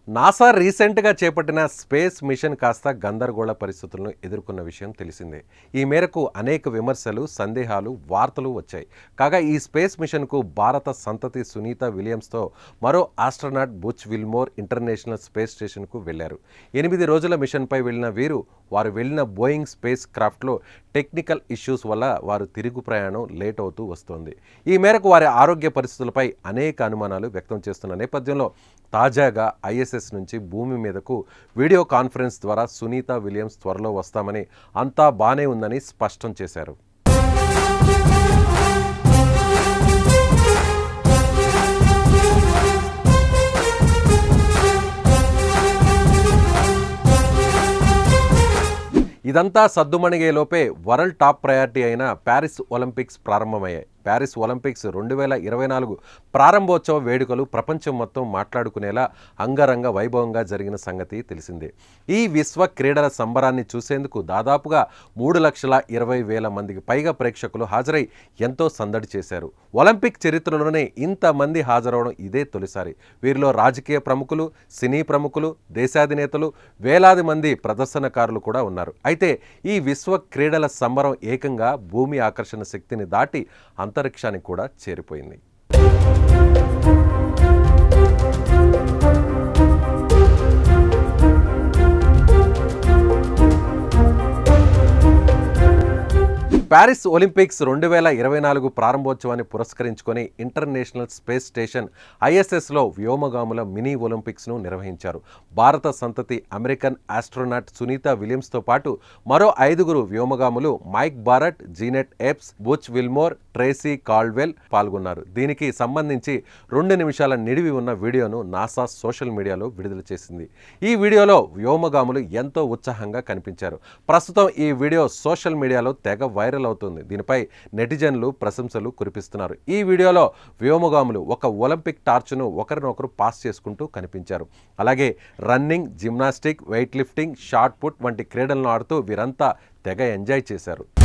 NASA రీసెంట్గా చేపట్టిన space machine కాస్త గందరగోళ పరిస్థితులను ఎదుర్కొన్న విషయం తెలిసిందే ఈ మేరకు అనేక విమర్శలు సందేహాలు వార్తలు వచ్చాయి కాగా ఈ స్పేస్ మిషన్కు భారత సంతతి సునీత విలియమ్స్తో మరో astronaut Butch Wilmore international space స్టేషన్కు వెళ్లారు ఎనిమిది రోజుల మిషన్పై వెళ్లిన వీరు వారు వెళ్లిన బోయింగ్ స్పేస్ క్రాఫ్ట్లో టెక్నికల్ ఇష్యూస్ వల్ల వారు తిరుగు ప్రయాణం లేట్ అవుతూ వస్తోంది ఈ మేరకు వారి ఆరోగ్య పరిస్థితులపై అనేక అనుమానాలు వ్యక్తం చేస్తున్న నేపథ్యంలో తాజాగా ఐఎస్ఎస్ నుంచి భూమి మీదకు వీడియో కాన్ఫరెన్స్ ద్వారా సునీత విలియమ్స్ త్వరలో వస్తామని అంతా బానే ఉందని స్పష్టం చేశారు ఇదంతా సద్దుమణిగేలోపే వరల్డ్ టాప్ ప్రయారిటీ అయిన ప్యారిస్ ఒలింపిక్స్ ప్రారంభమయ్యాయి ప్యారిస్ ఒలింపిక్స్ రెండు వేల ఇరవై నాలుగు ప్రారంభోత్సవ వేడుకలు ప్రపంచం మొత్తం మాట్లాడుకునేలా అంగరంగ వైభవంగా జరిగిన సంగతి తెలిసిందే ఈ విశ్వ క్రీడల సంబరాన్ని చూసేందుకు దాదాపుగా మూడు లక్షల ఇరవై వేల మందికి పైగా ప్రేక్షకులు హాజరై ఎంతో సందడి చేశారు ఒలింపిక్ చరిత్రలోనే ఇంతమంది హాజరవడం ఇదే తొలిసారి వీరిలో రాజకీయ ప్రముఖులు సినీ ప్రముఖులు దేశాధినేతలు వేలాది మంది ప్రదర్శనకారులు కూడా ఉన్నారు అయితే ఈ విశ్వ క్రీడల సంబరం ఏకంగా భూమి ఆకర్షణ శక్తిని దాటి అంతరిక్షానికి కూడా చేరిపోయింది ప్యారిస్ ఒలింపిక్స్ రెండు వేల ఇరవై నాలుగు ప్రారంభోత్సవాన్ని పురస్కరించుకొని ఇంటర్నేషనల్ స్పేస్ స్టేషన్ ఐఎస్ఎస్లో వ్యోమగాముల మినీ ఒలింపిక్స్ను నిర్వహించారు భారత సంతతి అమెరికన్ ఆస్ట్రోనాట్ సునీత విలియమ్స్తో పాటు మరో ఐదుగురు వ్యోమగాములు Mike Barratt Jeanette Epps Butch Wilmore Tracy Caldwell పాల్గొన్నారు దీనికి సంబంధించి రెండు నిమిషాల నిడివి ఉన్న వీడియోను నాసా సోషల్ మీడియాలో విడుదల చేసింది ఈ వీడియోలో వ్యోమగాములు ఎంతో ఉత్సాహంగా కనిపించారు ప్రస్తుతం ఈ వీడియో సోషల్ మీడియాలో తెగ వైరల్ అవుతుంది దీనిపై నెటిజన్లు ప్రశంసలు కురిపిస్తున్నారు ఈ వీడియోలో వ్యోమగాములు ఒక ఒలింపిక్ టార్చ్ను ఒకరినొకరు పాస్ చేసుకుంటూ కనిపించారు అలాగే running gymnastic weight lifting shot put వంటి క్రీడలను ఆడుతూ వీరంతా తెగ ఎంజాయ్ చేశారు